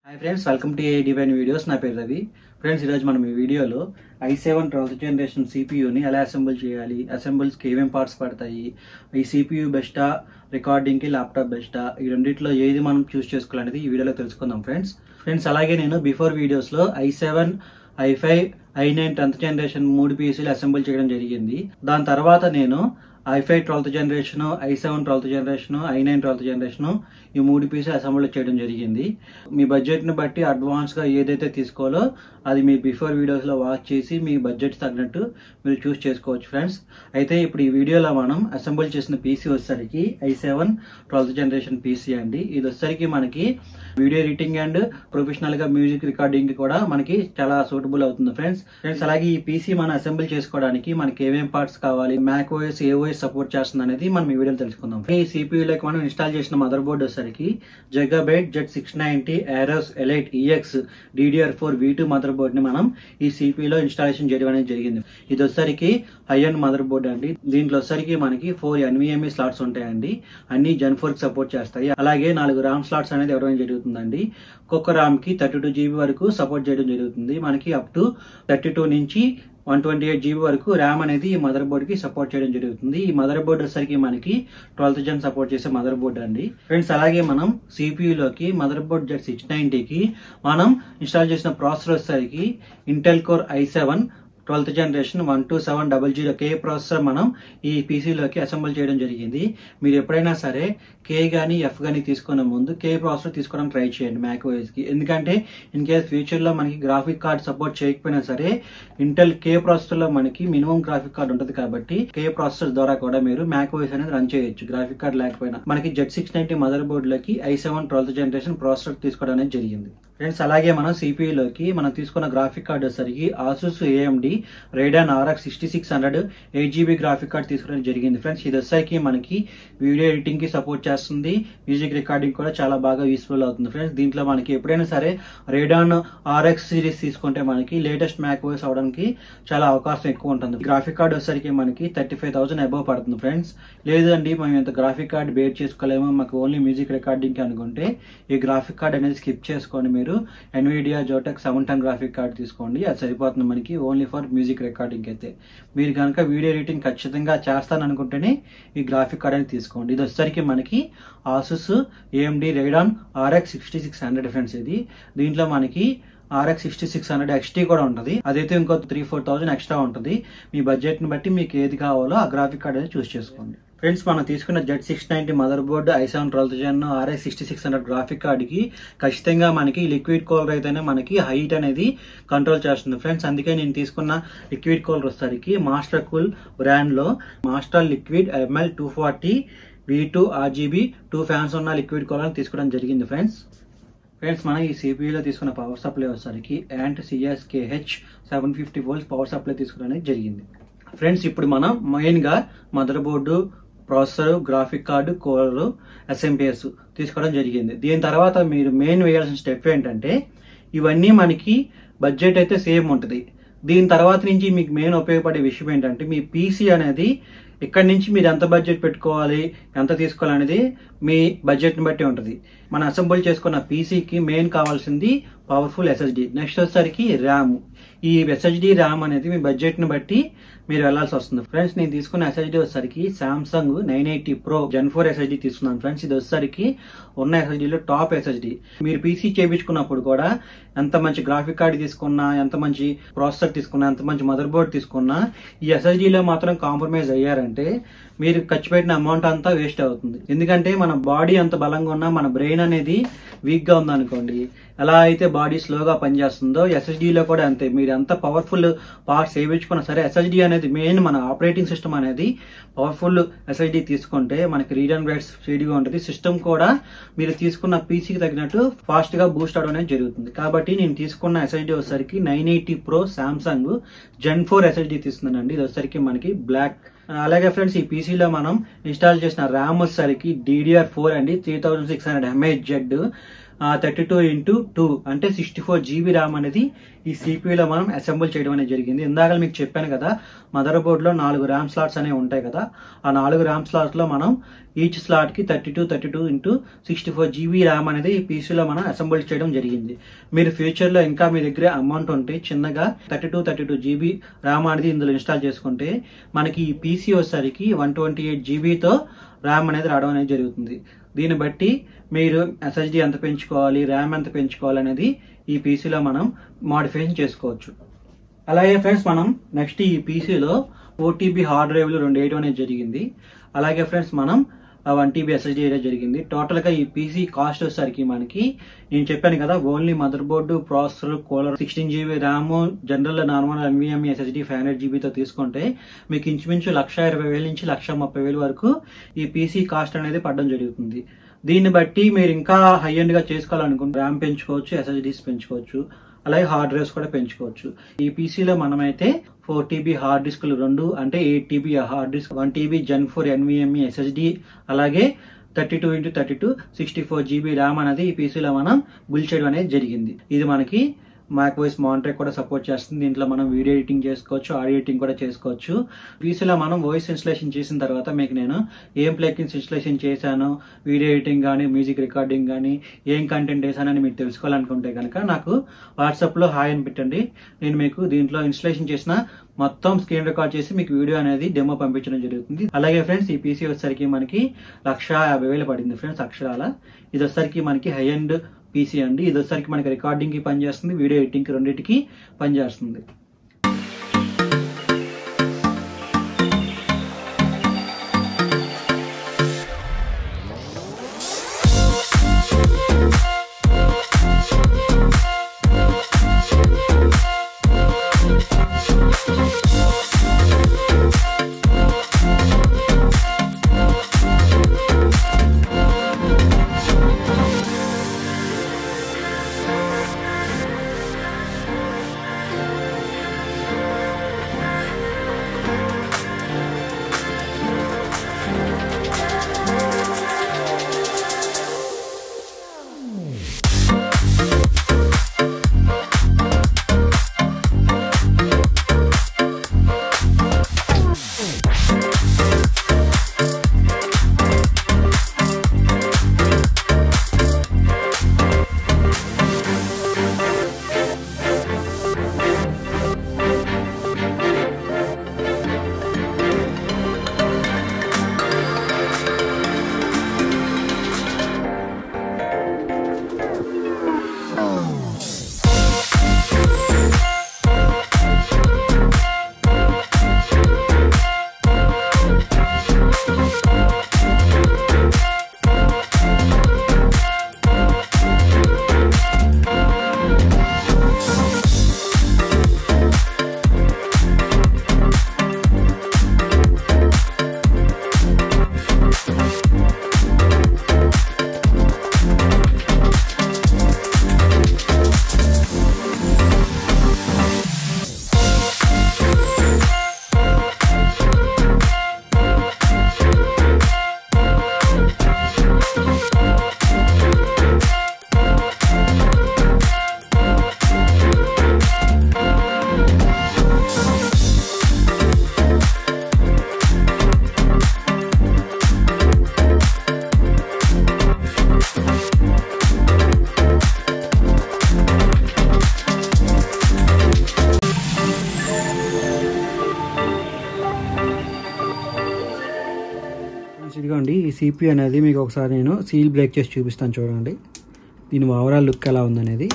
hi friends welcome to A divine videos నా పేరు Ravi friends ఈరోజు మనం ఈ వీడియోలో ఐ సెవెన్ ట్వెల్త్ జనరేషన్ సిపియూని ఎలా అసెంబుల్ చేయాలి అసెంబుల్స్కి ఏమేం పార్ట్స్ పడతాయి ఈ సిపియూ బెస్టా రికార్డింగ్కి ల్యాప్టాప్ బెస్టా ఈ రెండిట్లో ఏది మనం చూస్ చేసుకోవాలనేది ఈ వీడియోలో తెలుసుకుందాం ఫ్రెండ్స్ ఫ్రెండ్స్ అలాగే నేను బిఫోర్ వీడియోస్లో I seven I five I nine tenth generation మూడు పీసీలు అసెంబుల్ చేయడం జరిగింది దాని తర్వాత నేను I five twelfth generation I seven twelfth generation I nine twelfth generation ఈ మూడు పీసులు అసెంబుల్ చేయడం జరిగింది మీ బడ్జెట్ని బట్టి అడ్వాన్స్గా ఏదైతే తీసుకోవాలో అది మీ బిఫోర్ వీడియోస్లో వాచ్ చేసి మీ బడ్జెట్ తగినట్టు మీరు చూస్ చేసుకోవచ్చు ఫ్రెండ్స్ అయితే ఇప్పుడు ఈ వీడియోలో మనం అసెంబుల్ చేసిన పీసీ వచ్చేసరికి I seven twelfth generation PC అండి ఇది వచ్చేసరికి మనకి వీడియో ఎడిటింగ్ అండ్ ప్రొఫెషనల్ గా మ్యూజిక్ రికార్డింగ్ కూడా మనకి చాలా సూటబుల్ అవుతుంది ఫ్రెండ్స్ ఫ్రెండ్స్ అలాగే ఈ పీసీ మనం అసెంబుల్ చేసుకోవడానికి మనకి ఏమేం పార్ట్స్ కావాలి మ్యాక్ ఓఎస్ ఏ ఓఎస్ సపోర్ట్ చేస్తుంది అనేది మనం ఈ వీడియోలో తెలుసుకుందాం ఈ సిపియూలోకి మనం ఇన్స్టాల్ చేసిన మదర్ బోర్డ్ వచ్చేసరికి gigabyte Z six ninety Aorus elite AX DDR four V two mother board ని మనం ఈ సిపియూలో ఇన్స్టాలేషన్ చేయడం అనేది జరిగింది ఇది వచ్చేసరికి హై అండ్ మదర్ బోర్డ్ అండి దీంట్లో వచ్చేసరికి మనకి ఫోర్ ఎన్విఎంఈ స్లాట్స్ ఉంటాయండి అన్ని జెన్ ఫోర్ సపోర్ట్ చేస్తాయి అలాగే నాలుగు ర్యామ్ స్లాట్స్ అనేది ఇవ్వడం జరుగుతుందండి ఒక్కొక్క ర్యామ్ కి థర్టీ టూ జీబీ వరకు సపోర్ట్ చేయడం జరుగుతుంది మనకి అప్ టు థర్టీ టూ నుంచి వన్ ట్వంటీ ఎయిట్ జీబీ వరకు ర్యామ్ అనేది ఈ మదర్ బోర్డ్ కి సపోర్ట్ చేయడం జరుగుతుంది ఈ మదర్ బోర్డ్ వచ్చేసరికి మనకి ట్వెల్త్ జన్ సపోర్ట్ చేసే మదర్ బోర్డ్ అండి ఫ్రెండ్స్ అలాగే మనం CPU లోకి మదర్ బోర్డ్ జెడ్ సిక్స్ నైన్టీకి మనం ఇన్స్టాల్ చేసిన ప్రాసెసర్ వచ్చేసరికి Intel core I seven twelfth generation one two seven double zero K processor మనం ఈ పీసీలోకి అసెంబుల్ చేయడం జరిగింది మీరు ఎప్పుడైనా సరే కే కానీ ఎఫ్ కానీ తీసుకునే ముందు కే ప్రాసెసర్ తీసుకోవడానికి ట్రై చేయండి మ్యాక్ కి ఎందుకంటే ఇన్ కేస్ ఫ్యూచర్లో మనకి గ్రాఫిక్ కార్డ్ సపోర్ట్ చేయకపోయినా సరే ఇంటెల్ కే ప్రాసెసర్లో మనకి మినిమం గ్రాఫిక్ కార్డ్ ఉంటుంది కాబట్టి కే ప్రాసెసర్ ద్వారా కూడా మీరు మ్యాక్ ఓఎస్ అనేది రన్ చేయొచ్చు గ్రాఫిక్ కార్డ్ లేకపోయినా మనకి జెడ్ సిక్స్ నైన్టీ మదర్ బోర్డులకి I seven twelfth generation processor తీసుకోవడం అనేది జరిగింది ఫ్రెండ్స్ అలాగే మనం సిపియూలోకి మనం తీసుకున్న గ్రాఫిక్ కార్డ్ వచ్చేసరికి ASUS AMD Radeon RX sixty six hundred eight GB graphic card తీసుకోవడం జరిగింది ఫ్రెండ్స్ ఇది వచ్చేసరికి మనకి వీడియో ఎడిటింగ్ కి సపోర్ట్ చేస్తుంది మ్యూజిక్ రికార్డింగ్ కూడా చాలా బాగా యూస్ఫుల్ అవుతుంది ఫ్రెండ్స్ దీంట్లో మనకి ఎప్పుడైనా సరే రేడాన్ ఆర్ఎక్స్ సిరీస్ తీసుకుంటే మనకి లేటెస్ట్ మ్యాక్ ఓఎస్ అవడానికి చాలా అవకాశం ఎక్కువ ఉంటుంది గ్రాఫిక్ కార్డ్ వచ్చేసరికి మనకి థర్టీ ఫైవ్ థౌసండ్ అబౌవ్ పడుతుంది ఫ్రెండ్స్ లేదండి మేము ఇంత గ్రాఫిక్ కార్డ్ బేర్ చేసుకోలేము మాకు ఓన్లీ మ్యూజిక్ రికార్డింగ్ అనుకుంటే ఈ గ్రాఫిక్ కార్డ్ అనేది స్కిప్ చేసుకోండి మీరు Nvidia Zotac seven ten graphic card తీసుకోండి అది సరిపోతుంది మనకి ఓన్లీ ఫర్ మ్యూజిక్ రికార్డింగ్ అయితే మీరు కనుక వీడియో ఎడిటింగ్ ఖచ్చితంగా చేస్తాననుకుంటేనే ఈ గ్రాఫిక్ కార్డ్ అనేది తీసుకోండి ఇది వచ్చేసరికి మనకి ASUS AMD Radeon RX sixty six hundred friends ఇది దీంట్లో మనకి RX sixty six hundred XT కూడా ఉంటుంది అదైతే ఇంకో త్రీ ఫోర్ థౌసండ్ ఎక్స్ట్రా ఉంటుంది మీ బడ్జెట్ ని బట్టి మీకు ఏది కావాలో ఆ గ్రాఫిక్ కార్డ్ అనేది చూస్ చేసుకోండి ఫ్రెండ్స్ మనం తీసుకున్న Z six ninety mother board I seven twelfth gen RX sixty six hundred graphic కార్డ్కి ఖచ్చితంగా మనకి లిక్విడ్ కూలర్ అయితేనే మనకి హైట్ అనేది కంట్రోల్ చేస్తుంది ఫ్రెండ్స్ అందుకే నేను తీసుకున్న లిక్విడ్ కూలర్ వచ్చేసరికి మాస్టర్ కూల్ బ్రాండ్లో master liquid ML two forty V two RGB two fans ఉన్న లిక్విడ్ కూలర్ తీసుకోవడం జరిగింది ఫ్రెండ్స్ ఫ్రెండ్స్ మనం ఈ సిపియూలో తీసుకున్న పవర్ సప్లై వచ్చేసరికి ant CSKH seven fifty volts power supply తీసుకోవడం జరిగింది ఫ్రెండ్స్ ఇప్పుడు మనం మెయిన్గా motherboard processor graphic card cooler SMPS తీసుకోవడం జరిగింది దీని తర్వాత మీరు మెయిన్ వేయాల్సిన స్టెప్ ఏంటంటే ఇవన్నీ మనకి బడ్జెట్ అయితే సేమ్ ఉంటుంది దీని తర్వాత నుంచి మీకు మెయిన్ ఉపయోగపడే విషయం ఏంటంటే మీ పీసీ అనేది ఇక్కడ నుంచి మీరు ఎంత బడ్జెట్ పెట్టుకోవాలి ఎంత తీసుకోవాలి అనేది మీ బడ్జెట్ని బట్టి ఉంటుంది మనం అసెంబుల్ చేసుకున్న పీసీకి మెయిన్ కావాల్సింది పవర్ఫుల్ ఎస్ఎస్డి నెక్స్ట్ వచ్చేసరికి ర్యామ్ ఈ ఎస్ఎస్డి ర్యామ్ అనేది మీ బడ్జెట్ని బట్టి మీరు వెళ్లాల్సి వస్తుంది ఫ్రెండ్స్ నేను తీసుకున్న ఎస్ఎస్డి వచ్చేసరికి Samsung nine eighty pro gen four SSD తీసుకున్నాను ఫ్రెండ్స్ ఇది వచ్చేసరికి ఉన్న ఎస్ఎస్డిలో టాప్ ఎస్ఎస్డి మీరు పీసీ చేయించుకున్నప్పుడు కూడా ఎంత మంచి గ్రాఫిక్ కార్డ్ తీసుకున్నా ఎంత మంచి ప్రాసెసర్ తీసుకున్నా ఎంత మంచి మదర్ బోర్డ్ తీసుకున్నా ఈ ఎస్ఎస్డిలో మాత్రం కాంప్రమైజ్ అయ్యారంటే మీరు ఖర్చు పెట్టిన అమౌంట్ అంతా వేస్ట్ అవుతుంది ఎందుకంటే మన బాడీ అంత బలంగా ఉన్నా మన బ్రెయిన్ అనేది వీక్ గా ఉందనుకోండి ఎలా అయితే బాడీ స్లోగా పనిచేస్తుందో ఎస్ఎస్డిలో కూడా అంతే మీరు ఎంత పవర్ఫుల్ పార్ట్స్ వేయించుకున్నా సరే ఎస్ఎస్డి అనేది మెయిన్ మన ఆపరేటింగ్ సిస్టమ్ అనేది పవర్ఫుల్ ఎస్ఎస్డి తీసుకుంటే మనకి రీడ్ అండ్ రైట్ స్పీడ్గా ఉంటుంది సిస్టమ్ కూడా మీరు తీసుకున్న పీసీకి తగినట్టు ఫాస్ట్ గా బూస్ట్ అవడం అనేది జరుగుతుంది కాబట్టి నేను తీసుకున్న ఎస్ఎస్డి వచ్చేసరికి nine eighty pro Samsung gen four SSD తీసుకున్నానండి ఇది వచ్చేసరికి మనకి బ్లాక్ అలాగే ఫ్రెండ్స్ ఈ పీసీలో మనం ఇన్స్టాల్ చేసిన ర్యామ్ వచ్చేసరికి డిడిఆర్ ఫోర్ అండి three thousand six hundred MAH Z thirty two into two అంటే సిక్స్టీ ఫోర్ జీబీ ర్యామ్ అనేది ఈ సిపియూలో మనం అసెంబుల్ చేయడం అనేది జరిగింది ఇందాక మీకు చెప్పాను కదా మదర్ బోర్డ్లో నాలుగు ర్యామ్ స్లాట్స్ అనేవి ఉంటాయి కదా ఆ నాలుగు ర్యామ్ స్లాట్స్లో మనం ఈచ్ స్లాట్కి thirty two thirty two into sixty four GB RAM అనేది ఈ పీసీలో మనం అసెంబుల్ చేయడం జరిగింది మీరు ఫ్యూచర్లో ఇంకా మీ దగ్గర అమౌంట్ ఉంటే చిన్నగా thirty two thirty two GB RAM అనేది ఇందులో ఇన్స్టాల్ చేసుకుంటే మనకి ఈ పీసీ వచ్చేసరికి వన్ ట్వంటీ ఎయిట్ జీబీతో ర్యామ్ అనేది రావడం అనేది జరుగుతుంది దీన్ని బట్టి మీరు ఎస్ఎస్డి ఎంత పెంచుకోవాలి ర్యామ్ ఎంత పెంచుకోవాలి అనేది ఈ పీసీలో మనం మాడిఫికేషన్ చేసుకోవచ్చు అలాగే ఫ్రెండ్స్ మనం నెక్స్ట్ ఈ పీసీలో ఓటీబీ హార్డ్ డ్రైవ్లు రెండు వేయడం అనేది జరిగింది అలాగే ఫ్రెండ్స్ మనం వన్ టీబీ ఎస్ఎస్డి వేయడం జరిగింది టోటల్ గా ఈ పీసీ కాస్ట్ వచ్చేసరికి మనకి నేను చెప్పాను కదా only motherboard processor cooler sixteen GB RAM general normal NVMe SSD five hundred జీబీతో తీసుకుంటే మీకు ఇంచుమించు లక్ష ఇరవై వేల నుంచి లక్ష ముప్పై వేల వరకు ఈ పీసీ కాస్ట్ అనేది పడడం జరుగుతుంది దీన్ని బట్టి మీరు ఇంకా హై ఎండ్ గా చేసుకోవాలనుకుంటే ర్యామ్ పెంచుకోవచ్చు ఎస్ఎస్డీస్ పెంచుకోవచ్చు అలాగే హార్డ్ డ్రైవ్స్ కూడా పెంచుకోవచ్చు ఈ పీసీలో మనమైతే ఫోర్ టీబీ హార్డ్ డిస్క్లు రెండు అంటే eight TB hard disk one TB gen four NVMe SSD అలాగే thirty two into thirty two sixty four GB RAM అనేది ఈ పీసీలో మనం బిల్ చేయడం అనేది జరిగింది ఇది మనకి మ్యాక్ వాయిస్ మానిటర్ కూడా సపోర్ట్ చేస్తుంది దీంట్లో మనం వీడియో ఎడిటింగ్ చేసుకోవచ్చు ఆడియో ఎడిటింగ్ కూడా చేసుకోవచ్చు పీసీలో మనం వాయిస్ ఇన్స్టలేషన్ చేసిన తర్వాత మీకు నేను ఏం ప్లగిన్స్ ఇన్స్టలేషన్ చేశాను వీడియో ఎడిటింగ్ కానీ మ్యూజిక్ రికార్డింగ్ కానీ ఏం కంటెంట్ వేసానని మీరు తెలుసుకోవాలనుకుంటే కనుక నాకు వాట్సాప్లో హాయ్ అని పెట్టండి నేను మీకు దీంట్లో ఇన్స్టలేషన్ చేసిన మొత్తం స్క్రీన్ రికార్డ్ చేసి మీకు వీడియో అనేది డెమో పంపించడం జరుగుతుంది అలాగే ఫ్రెండ్స్ ఈ పీసీ వచ్చేసరికి మనకి లక్ష యాభై వేలు పడింది ఫ్రెండ్స్ అక్షరాల ఇది వచ్చేసరికి మనకి హై అండ్ పీసీ అండి ఇది వచ్చేసరికి మనకి రికార్డింగ్ కి పనిచేస్తుంది వీడియో ఎడిటింగ్ కి రెండింటికి పనిచేస్తుంది ఇదిగోండి ఈ సిపి అనేది మీకు ఒకసారి నేను సీల్ బ్రేక్ చేసి చూపిస్తాను చూడండి దీని ఓవరాల్ లుక్ ఎలా ఉందనేది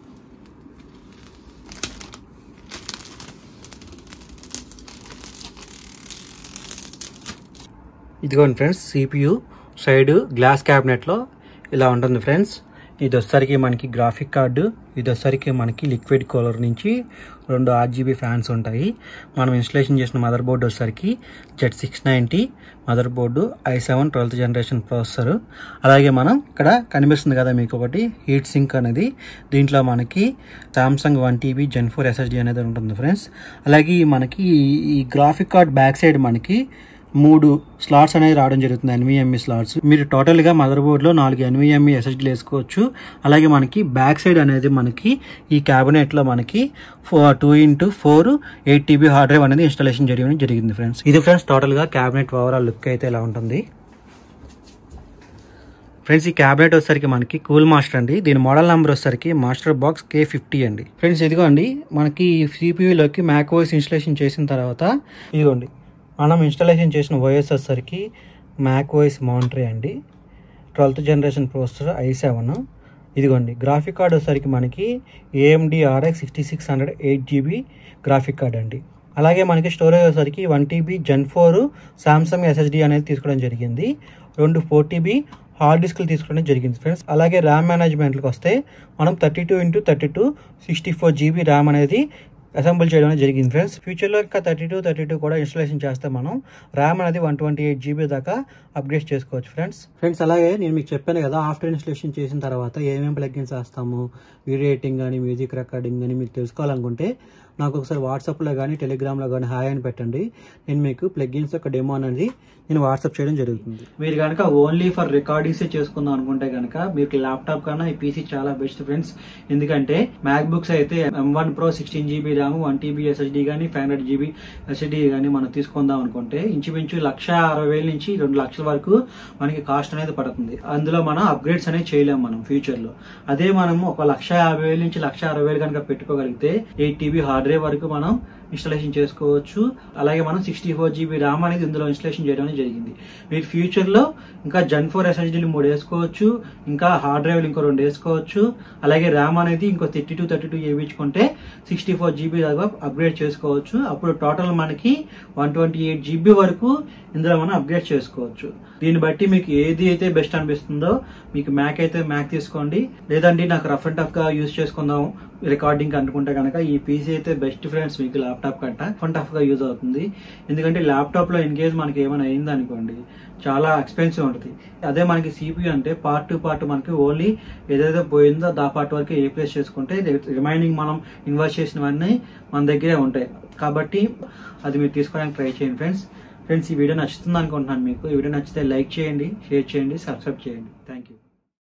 ఇదిగోండి ఫ్రెండ్స్ సిపియు సైడ్ గ్లాస్ క్యాబినెట్లో ఇలా ఉంటుంది ఫ్రెండ్స్ ఇది వచ్చేసరికి మనకి గ్రాఫిక్ కార్డు ఇది వచ్చేసరికి మనకి లిక్విడ్ కూలర్ నుంచి రెండు ఆర్జీబీ ఫ్యాన్స్ ఉంటాయి మనం ఇన్స్టలేషన్ చేసిన మదర్ బోర్డు వచ్చేసరికి Z six ninety mother board I seven twelfth generation processor అలాగే మనం ఇక్కడ కనిపిస్తుంది కదా మీకు ఒకటి హీట్ సింక్ అనేది దీంట్లో మనకి Samsung one TB gen four SSD అనేది ఉంటుంది ఫ్రెండ్స్ అలాగే మనకి ఈ గ్రాఫిక్ కార్డ్ బ్యాక్ సైడ్ మనకి మూడు స్లాట్స్ అనేది రావడం జరుగుతుంది ఎన్విఎంఈ స్లాట్స్ మీరు టోటల్గా మదర్ బోర్డ్లో నాలుగు ఎన్విఎంఈ ఎస్ఎస్డీలు వేసుకోవచ్చు అలాగే మనకి బ్యాక్ సైడ్ అనేది మనకి ఈ క్యాబినెట్లో మనకి four two into four eight TB hard drive అనేది ఇన్స్టాలేషన్ చేయడం జరిగింది ఫ్రెండ్స్ ఇది ఫ్రెండ్స్ టోటల్గా క్యాబినెట్ ఓవరాల్ లుక్ అయితే ఇలా ఉంటుంది ఫ్రెండ్స్ ఈ క్యాబినెట్ వచ్చేసరికి మనకి కూల్ మాస్టర్ అండి దీని మోడల్ నెంబర్ వచ్చేసరికి మాస్టర్ బాక్స్ కే ఫిఫ్టీ అండి ఫ్రెండ్స్ ఇదిగోండి మనకి సిపియూలోకి మ్యాక్ ఓఎస్ ఇన్స్టలేషన్ చేసిన తర్వాత ఇదిగోండి మనం ఇన్స్టాలేషన్ చేసిన ఓఎస్ వచ్చేసరికి మ్యాక్ ఓఎస్ మౌంటరీ అండి twelfth generation processor I seven ఇదిగోండి గ్రాఫిక్ కార్డ్ వచ్చేసరికి మనకి AMD RX sixty six hundred eight GB graphic card అండి అలాగే మనకి స్టోరేజ్ వచ్చేసరికి one TB gen four Samsung SSD అనేది తీసుకోవడం జరిగింది రెండు ఫోర్ టీబీ హార్డ్ డిస్క్లు తీసుకోవడం జరిగింది ఫ్రెండ్స్ అలాగే ర్యామ్ మేనేజ్మెంట్కి వస్తే మనం thirty two into thirty two sixty four GB RAM అనేది అసెంబుల్ చేయడం అనేది జరిగింది ఫ్రెండ్స్ ఫ్యూచర్లో ఇంకా థర్టీ టూ థర్టీ టూ కూడా ఇన్స్టాలేషన్ చేస్తే మనం ర్యామ్ అనేది వన్ ట్వంటీ ఎయిట్ జీబీ దాకా అప్గ్రేడ్ చేసుకోవచ్చు ఫ్రెండ్స్ ఫ్రెండ్స్ అలాగే నేను మీకు చెప్పాను కదా ఆఫ్టర్ ఇన్స్టాలేషన్ చేసిన తర్వాత ఏమేమి ప్లగ్గిన్స్ వేస్తాము వీడియో ఎడిటింగ్ కానీ మ్యూజిక్ రికార్డింగ్ కానీ మీకు తెలుసుకోవాలనుకుంటే నాకు ఒకసారి వాట్సాప్లో కానీ టెలిగ్రామ్లో కానీ హాయ్ అని పెట్టండి నేను మీకు ప్లగ్గిన్స్ యొక్క డెమో అనేది నేను వాట్సాప్ చేయడం జరుగుతుంది మీరు కనుక ఓన్లీ ఫర్ రికార్డింగ్సే చేసుకుందాం అనుకుంటే కనుక మీకు ల్యాప్టాప్ కన్నా ఈ పీసీ చాలా బెస్ట్ ఫ్రెండ్స్ ఎందుకంటే మ్యాక్ బుక్స్ అయితే M one pro sixteen GB RAM one TB SSD కానీ ఫైవ్ హండ్రెడ్ జీబీ ఎస్ఎస్డి కానీ మనం తీసుకుందాం అనుకుంటే ఇంచుమించు లక్ష అరవై వేల నుంచి రెండు లక్షల వరకు మనకి కాస్ట్ అనేది పడుతుంది అందులో మనం అప్గ్రేడ్స్ అనేది చేయలేము మనం ఫ్యూచర్ లో అదే మనం ఒక లక్ష యాభై వేల నుంచి లక్ష అరవై వేలు కనుక పెట్టుకోగలిగితే ఎయిట్ టీబీ హార్డ్ డ్రైవ్ వరకు మనం ఇన్స్టాలేషన్ చేసుకోవచ్చు అలాగే మనం సిక్స్టీ ఫోర్ జీబీ ర్యామ్ అనేది ఇందులో ఇన్స్టాలేషన్ చేయడం అనేది జరిగింది మీరు ఫ్యూచర్ లో ఇంకా జన్ ఫోర్ ఎస్ఎస్డీలు మూడు వేసుకోవచ్చు ఇంకా హార్డ్ డ్రైవ్లు ఇంకో రెండు వేసుకోవచ్చు అలాగే ర్యామ్ అనేది ఇంకో థర్టీ టూ థర్టీ టూ వేయించుకుంటే సిక్స్టీ ఫోర్ జీబీ దాకా అప్గ్రేడ్ చేసుకోవచ్చు అప్పుడు టోటల్ మనకి వన్ ట్వంటీ ఎయిట్ జీబీ వరకు ఇందులో మనం అప్గ్రేడ్ చేసుకోవచ్చు దీన్ని బట్టి మీకు ఏది అయితే బెస్ట్ అనిపిస్తుందో మీకు మ్యాక్ అయితే మ్యాక్ తీసుకోండి లేదండి నాకు రఫ్ అండ్ టఫ్ గా యూజ్ చేసుకుందాం రికార్డింగ్ అనుకుంటే కనుక ఈ పీసీ అయితే బెస్ట్ ఫ్రెండ్స్ మీకు ల్యాప్టాప్ కంట ఫన్ టఫ్ గా యూజ్ అవుతుంది ఎందుకంటే ల్యాప్టాప్ లో ఇన్ కేస్ మనకి ఏమైనా అయింది అనుకోండి చాలా ఎక్స్పెన్సివ్ ఉంటుంది అదే మనకి సిపియూ అంటే పార్ట్ టు పార్ట్ మనకి ఓన్లీ ఏదైతే పోయిందో దా పార్ట్ వరకు ఏ ప్లేస్ చేసుకుంటే రిమైనింగ్ మనం ఇన్వెస్ట్ చేసినవన్నీ మన దగ్గరే ఉంటాయి కాబట్టి అది మీరు తీసుకోవడానికి ట్రై చేయండి ఫ్రెండ్స్ ఫ్రెండ్స్ ఈ వీడియో నచ్చుతుంది అనుకుంటున్నాను మీకు ఈ వీడియో నచ్చితే లైక్ చేయండి షేర్ చేయండి సబ్స్క్రైబ్ చేయండి థ్యాంక్ యూ